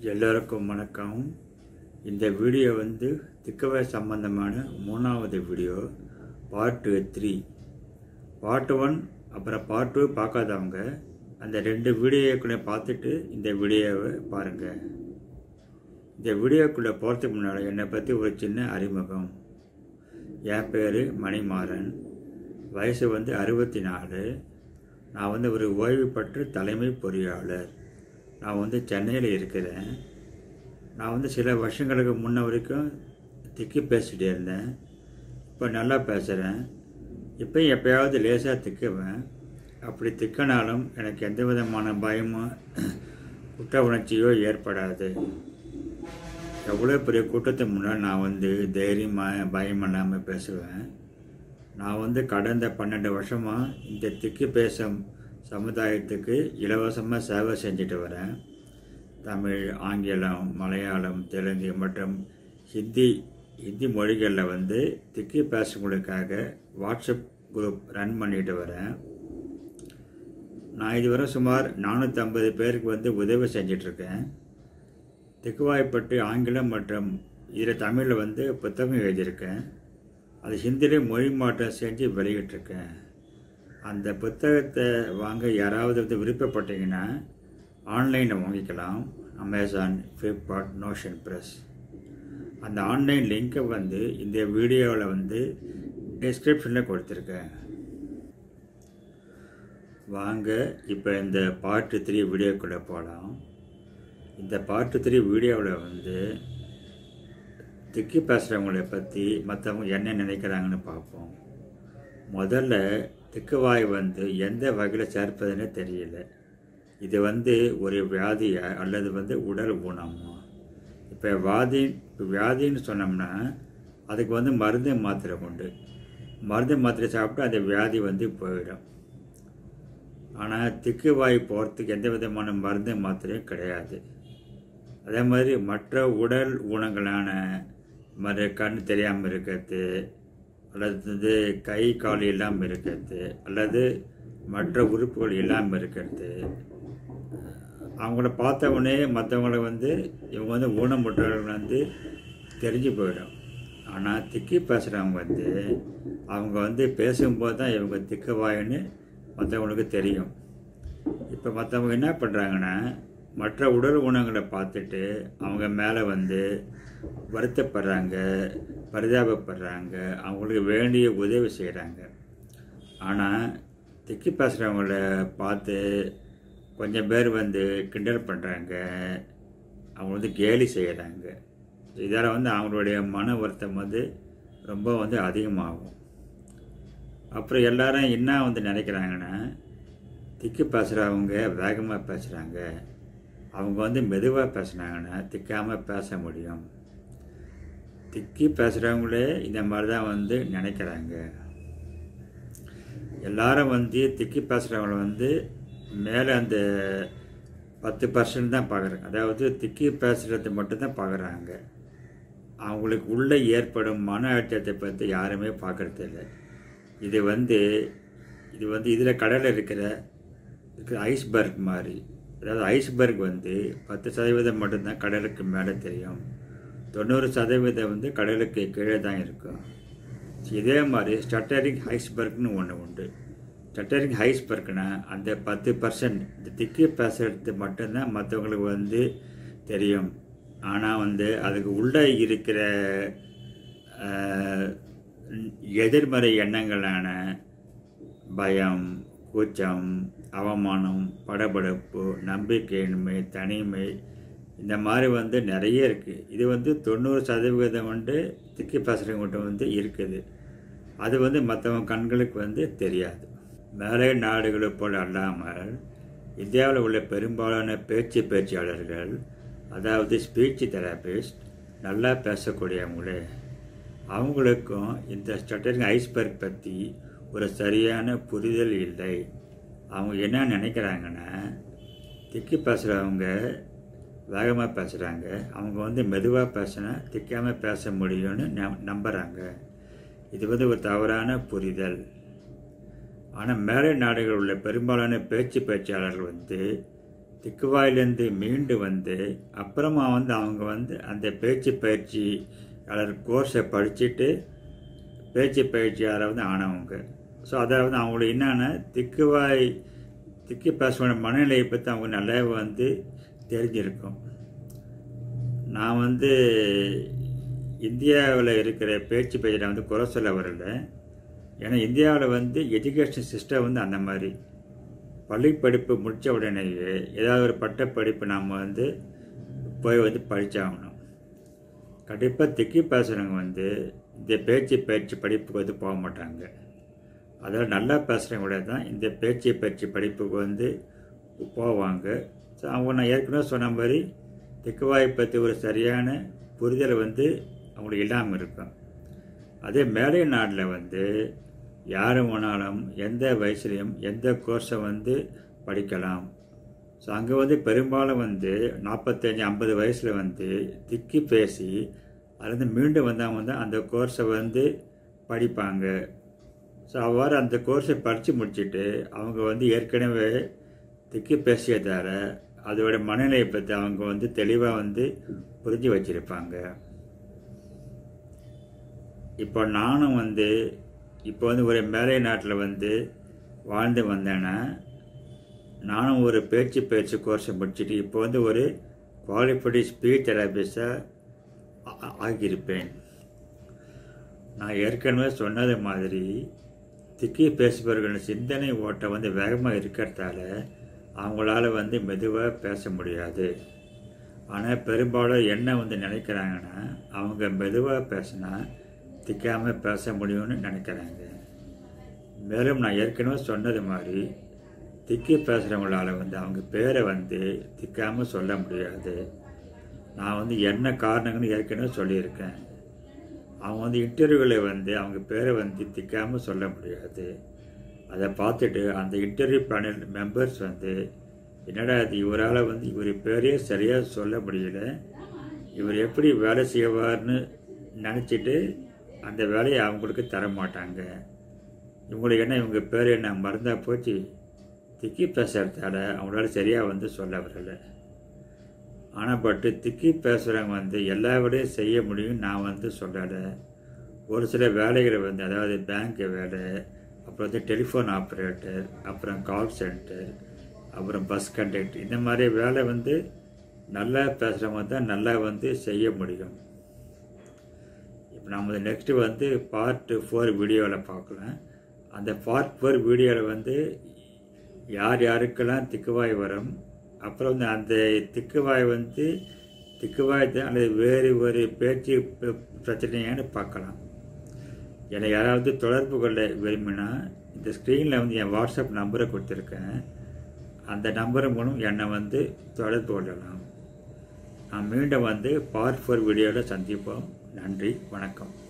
எல்லோருக்கும் வணக்கம் இந்த வீடியோ வந்து திக்கவை சம்பந்தமான மூணாவது video part three part one அப்புறம் பார்ட் டூ பார்க்காதவங்க அந்த ரெண்டு வீடியோக்குள்ளே பார்த்துட்டு இந்த வீடியோவை பாருங்கள் இந்த வீடியோக்குள்ளே போகிறதுக்கு முன்னால் என்னை பற்றி ஒரு சின்ன அறிமுகம் என் பேர் மணிமாறன் வயசு வந்து அறுபத்தி நாலு நான் வந்து ஒரு ஓய்வு பெற்ற தலைமை பொறியாளர் நான் வந்து சென்னையில் இருக்கிறேன் நான் வந்து சில வருஷங்களுக்கு முன்ன வரைக்கும் திக்கி பேசிகிட்டே இருந்தேன் இப்போ நல்லா பேசுகிறேன் இப்போ எப்பயாவது லேசாக திக்குவேன் அப்படி திக்கினாலும் எனக்கு எந்த விதமான பயமோ குற்ற உணர்ச்சியோ ஏற்படாது எவ்வளோ பெரிய கூட்டத்துக்கு முன்னால் நான் வந்து தைரியமாக பயம் இல்லாமல் பேசுவேன் நான் வந்து கடந்த பன்னெண்டு வருஷமாக இந்த திக்கி பேசும் சமுதாயத்துக்கு இலவசமாக சேவை செஞ்சுட்டு வரேன் தமிழ் ஆங்கிலம் மலையாளம் தெலுங்கு மற்றும் ஹிந்தி ஹிந்தி மொழிகளில் வந்து திக்கி பேசுறவங்களுக்காக வாட்ஸ்அப் குரூப் ரன் பண்ணிட்டு வரேன் நான் இதுவரை சுமார் நானூற்றம்பது பேருக்கு வந்து உதவி செஞ்சிட்ருக்கேன் திக்குவாய்ப்பட்டு ஆங்கிலம் மற்றும் இதில் தமிழில் வந்து புத்தகம் எழுதியிருக்கேன் அது ஹிந்தியிலே மொழி மாற்றம் செஞ்சு வெளியிட்டிருக்கேன் அந்த புத்தகத்தை வாங்க யாராவது வந்து விருப்பப்பட்டீங்கன்னா ஆன்லைனில் வாங்கிக்கலாம் அமேசான் ஃப்ளிப்கார்ட் நோஷன் ப்ரெஸ் அந்த ஆன்லைன் லிங்க்கை வந்து இந்த வீடியோவில் வந்து டிஸ்கிரிப்ஷனில் கொடுத்துருக்கேன் வாங்க இப்போ இந்த பார்ட்டு த்ரீ வீடியோக்குள்ளே போகலாம் இந்த பார்ட்டு த்ரீ வீடியோவில் வந்து திக்கி பேசுகிறவங்கள பற்றி மற்றவங்க என்ன நினைக்கிறாங்கன்னு பார்ப்போம் முதல்ல திக்குவாய் வந்து எந்த வகையில் சேர்ப்பதுன்னு தெரியல இது வந்து ஒரு வியாதியா அல்லது வந்து உடல் ஊனமா இப்போ வியாதி இப்போ வியாதின்னு சொன்னோம்னா அதுக்கு வந்து மருந்து மாத்திரை உண்டு மருந்து மாத்திரை சாப்பிட்டு அந்த வியாதி வந்து போயிடும் ஆனால் திக்குவாய் போகிறதுக்கு எந்த விதமான மருந்து மாத்திரையும் கிடையாது அதே மாதிரி மற்ற உடல் ஊனங்களான மாதிரி கண் தெரியாமல் இருக்கிறது அல்லது வந்து கை கால் இல்லாமல் இருக்கிறது அல்லது மற்ற உறுப்புகள் இல்லாமல் இருக்கிறது அவங்கள பார்த்த உடனே மற்றவங்கள வந்து இவங்க வந்து ஊனமுற்றவர்கள் வந்து தெரிஞ்சு போயிடும் ஆனால் திக்கி பேசுகிறவங்க வந்து அவங்க வந்து பேசும்போது தான் இவங்க திக்கவாயின்னு மற்றவங்களுக்கு தெரியும் இப்போ மற்றவங்க என்ன பண்ணுறாங்கன்னா மற்ற உடல் ஊனங்களை பார்த்துட்டு அவங்க மேலே வந்து வருத்தப்படுறாங்க பரிதாபப்படுறாங்க அவங்களுக்கு வேண்டிய உதவி செய்கிறாங்க ஆனால் திக்கி பேசுகிறவங்கள பார்த்து கொஞ்சம் பேர் வந்து கிண்டல் பண்ணுறாங்க அவங்க வந்து கேலி செய்கிறாங்க இதால் வந்து அவங்களுடைய மன வருத்தம் வந்து ரொம்ப வந்து அதிகமாகும் அப்புறம் எல்லாரும் என்ன வந்து நினைக்கிறாங்கன்னா திக்கி பேசுகிறவங்க வேகமாக பேசுகிறாங்க அவங்க வந்து மெதுவாக பேசுனாங்கன்னா திக்காமல் பேச முடியும் திக்கி பேசுகிறவங்களே இந்த மாதிரி தான் வந்து நினைக்கிறாங்க எல்லாரும் வந்து திக்கி பேசுகிறவங்கள வந்து மேலே அந்த பத்து பர்சன்ட் தான் பார்க்குறாங்க அதாவது திக்கி பேசுகிறது மட்டும்தான் பார்க்குறாங்க அவங்களுக்கு உள்ளே ஏற்படும் மன அழுத்தத்தை பற்றி யாருமே பார்க்குறது இல்லை இது வந்து இது வந்து இதில் கடலில் இருக்கிற இருக்கிற ஐஸ்பர்க் மாதிரி அதாவது ஐஸ்பர்க் வந்து பத்து சதவீதம் மட்டும்தான் கடலுக்கு மேலே தெரியும் தொண்ணூறு சதவீதம் வந்து கடலுக்கு கீழே தான் இருக்கும் இதே மாதிரி ஸ்டட்டரிங் ஐஸ்பர்க்னு ஒன்று உண்டு ஸ்டட்டரிங் ஐஸ்பர்க்னா அந்த பத்து பர்சன்ட் இந்த திக்கி பேசுறது மட்டும்தான் மற்றவங்களுக்கு வந்து தெரியும் ஆனால் வந்து அதுக்கு உள்ளே இருக்கிற எதிர்மறை எண்ணங்களான பயம் கூச்சம் அவமானம் படபடப்பு நம்பிக்கையின்மை தனிமை இந்த மாதிரி வந்து நிறைய இருக்குது இது வந்து தொண்ணூறு சதவீதம் வந்து திக்கி பேசுகிறவங்கள்ட்ட வந்து இருக்குது அது வந்து மற்றவங்க கண்களுக்கு வந்து தெரியாது மேலே நாடுகளை போல் அல்லாமல் இந்தியாவில் உள்ள பெரும்பாலான பேச்சு பேச்சாளர்கள் அதாவது ஸ்பீச் தெரபிஸ்ட் நல்லா பேசக்கூடியவங்களே அவங்களுக்கும் இந்த ஸ்டட்டரிங் ஐஸ்பர்க் பற்றி ஒரு சரியான புரிதல் இல்லை அவங்க என்ன நினைக்கிறாங்கன்னா திக்கி பேசுகிறவங்க வேகமாக பேசுகிறாங்க அவங்க வந்து மெதுவாக பேசினா திக்காமல் பேச முடியும்னு நம்புகிறாங்க இது வந்து ஒரு தவறான புரிதல் ஆனால் மேலை நாடுகளில் உள்ள பெரும்பாலான பேச்சு பேச்சாளர்கள் வந்து திக்குவாயிலேருந்து மீண்டு வந்து அப்புறமா வந்து அவங்க வந்து அந்த பேச்சு பயிற்சி யாராவது கோர்ஸை படிச்சுட்டு பேச்சு பயிற்சியாளர் வந்து ஆனவங்க ஸோ அதாவது அவங்களுக்கு என்னென்னா திக்குவாய் திக்கி பேசுவோட மனநிலையை பற்றி அவங்க நல்லா வந்து தெரிஞ்சிருக்கும் நான் வந்து இந்தியாவில் இருக்கிற பேச்சு பயிற்சியில் வந்து குறை சொல்ல வரல ஏன்னா இந்தியாவில் வந்து எஜுகேஷன் சிஸ்டம் வந்து அந்த மாதிரி பள்ளி படிப்பு முடித்த உடனேயே ஏதாவது ஒரு பட்டப்படிப்பு நாம் வந்து போய் வந்து படித்தாகணும் கண்டிப்பாக திக்கி பேசுகிறவங்க வந்து இந்த பேச்சு பயிற்சி படிப்புக்கு வந்து போக மாட்டாங்க அதில் நல்லா பேசுகிறவங்க கூட தான் இந்த பேச்சு பயிற்சி படிப்புக்கு வந்து போவாங்க ஸோ அவங்க நான் ஏற்கனவே சொன்ன மாதிரி திக்குவாயை பற்றி ஒரு சரியான புரிதல் வந்து அவங்களுக்கு இல்லாமல் இருக்கும் அதே மேலை நாட்டில் வந்து யார் வேணாலும் எந்த வயசுலையும் எந்த கோர்ஸை வந்து படிக்கலாம் ஸோ அங்கே வந்து பெரும்பாலும் வந்து நாற்பத்தஞ்சு ஐம்பது வயசில் வந்து திக்கி பேசி அதுலேருந்து மீண்டும் வந்தவங்க வந்து அந்த கோர்ஸை வந்து படிப்பாங்க ஸோ அவ்வாறு அந்த கோர்ஸை படித்து முடிச்சுட்டு அவங்க வந்து ஏற்கனவே திக்கி பேசியதால அதோட மனநிலையை பற்றி அவங்க வந்து தெளிவாக வந்து புரிஞ்சு வச்சுருப்பாங்க இப்போ நானும் வந்து இப்போ வந்து ஒரு மேலை நாட்டில் வந்து வாழ்ந்து வந்தேன்னா நானும் ஒரு பேச்சு பயிற்சி கோர்ஸை முடிச்சுட்டு இப்போ வந்து ஒரு குவாலிஃபைடு ஸ்பீச் தெரபிஸ்டாக ஆகியிருப்பேன் நான் ஏற்கனவே சொன்னது மாதிரி திக்கி பேசுபவர்களின் சிந்தனை ஓட்டம் வந்து வேகமாக இருக்கிறதால அவங்களால வந்து மெதுவாக பேச முடியாது ஆனால் பெரும்பாலும் என்ன வந்து நினைக்கிறாங்கன்னா அவங்க மெதுவாக பேசினா திக்காமல் பேச முடியும்னு நினைக்கிறாங்க மேலும் நான் ஏற்கனவே சொன்னது மாதிரி திக்கி பேசுகிறவங்களால வந்து அவங்க பேரை வந்து திக்காமல் சொல்ல முடியாது நான் வந்து என்ன காரணங்கள்னு ஏற்கனவே சொல்லியிருக்கேன் அவங்க வந்து இன்டர்வியூவில் வந்து அவங்க பேரை வந்து திக்காமல் சொல்ல முடியாது அதை பார்த்துட்டு அந்த இன்டர்வியூ பேனல் மெம்பர்ஸ் வந்து என்னடா இது இவரால் வந்து இவர் பேரே சரியாக சொல்ல முடியல இவர் எப்படி வேலை செய்வார்னு நினச்சிட்டு அந்த வேலையை அவங்களுக்கு தர மாட்டாங்க இவங்களுக்கு என்ன இவங்க பேர் என்ன மறந்தா போச்சு திக்கி பேசுகிறதால அவங்களால சரியாக வந்து சொல்ல வரல ஆனால் பட்டு திக்கி பேசுகிறவங்க வந்து எல்லா வேலையும் செய்ய முடியும் நான் வந்து சொல்லலை ஒரு சில வேலைகளை வந்து அதாவது பேங்க் வேலை அப்புறம் வந்து டெலிஃபோன் ஆப்ரேட்டர் அப்புறம் கால் சென்டர் அப்புறம் பஸ் கண்டக்டர் இந்த மாதிரி வேலை வந்து நல்லா பேசுகிறவங்க தான் நல்லா வந்து செய்ய முடியும் இப்போ நம்ம நெக்ஸ்ட்டு வந்து பார்ட் ஃபோர் வீடியோவில் பார்க்கலாம் அந்த பார்ட் ஃபோர் வீடியோவில் வந்து யார் யாருக்கெல்லாம் திக்குவாய் வரும் அப்புறம் வந்து அந்த திக்குவாய் வந்து திக்குவாய் தான் அல்லது வேறு ஒரு பேச்சு ப- பிரச்சனையான்னு பார்க்கலாம் என்னை யாராவது தொடர்பு கொள்ள விரும்பினா இந்த ஸ்க்ரீனில் வந்து என் வாட்ஸ்அப் நம்பரை கொடுத்துருக்கேன் அந்த நம்பர் மூலம் என்னை வந்து தொடர்பு கொள்ளலாம் நான் மீண்டும் வந்து பார்ட் ஃபோர் வீடியோவில் சந்திப்போம் நன்றி வணக்கம்